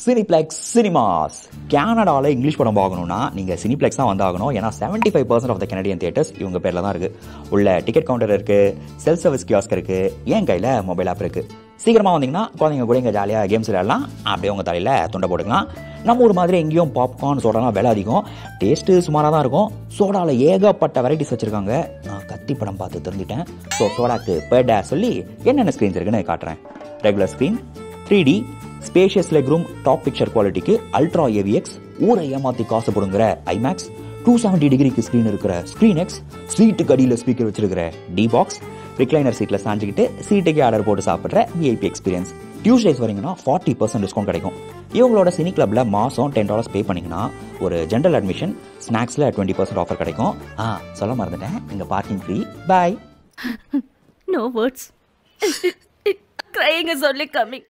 Cineplex cinemas கனடாவில் English படம் பார்க்கணும்னா நீங்கள் சினிப்ளெக்ஸ் தான் வந்தாகணும் ஏன்னா seventy five percent of the Canadian theatres இவங்க பேரில் தான் இருக்குது உள்ள டிக்கெட் கவுண்டர் இருக்குது செல்ஃப் சர்வீஸ் கியாஸ்க் இருக்குது என் கையில் மொபைல் ஆப் இருக்குது சீக்கிரமாக வந்தீங்கன்னா குழந்தைங்க கூட இங்கே ஜாலியாக கேம்ஸ் விளையாடலாம் அப்படியே உங்கள் தலையில் துண்டை போட்டுக்கலாம் நம்ம ஊர் மாதிரி எங்கேயும் பாப்கார்ன் சோடாலாம் விலை அதிகம் டேஸ்ட்டு சுமாராக தான் இருக்கும் சோடாவில் ஏகப்பட்ட வெரைட்டிஸ் வச்சுருக்காங்க நான் கத்தி படம் பார்த்து தெரிஞ்சிட்டேன் ஸோ சோடாக்கு பேர்டா சொல்லி என்னென்ன ஸ்க்ரீன்ஸ் இருக்குன்னு காட்டுறேன் regular screen three D spacious leg room top picture குவாலிட்டிக்கு அல்ட்ரா ஏவிஎக்ஸ் ஊரை ஏமாத்தி காசு போடுங்கிற ஐமேக்ஸ் டூ செவன்டி டிகிரிக்கு ஸ்க்ரீன் இருக்கிற ஸ்க்ரீன் எக்ஸ் சீட்டுக்கு அடியில் ஸ்பீக்கர் வச்சிருக்கிற டி பாக்ஸ் ரிக்ளைனர் சீட்டில் சாஞ்சிக்கிட்டு சீட்டுக்கே ஆர்டர் போட்டு சாப்பிட்ற விஐபி எக்ஸ்பீரியன்ஸ் டியூஸ்டேஸ் வரீங்கன்னா ஃபார்ட்டி பர்சன்ட் டிஸ்கவுண்ட் கிடைக்கும் இவங்களோட சினி கிளப்பில் மாதம் டென் டாலர்ஸ் பே பண்ணிங்கன்னா ஒரு ஜென்ரல் அட்மிஷன் ஸ்நாக்ஸில் டுவெண்ட்டி பர்சன்ட் ஆஃபர் கிடைக்கும் ஆ சொல்ல மறந்துட்டேன் இங்கே பார்க்கிங் ஃப்ரீ பாய் No words. Crying is only coming.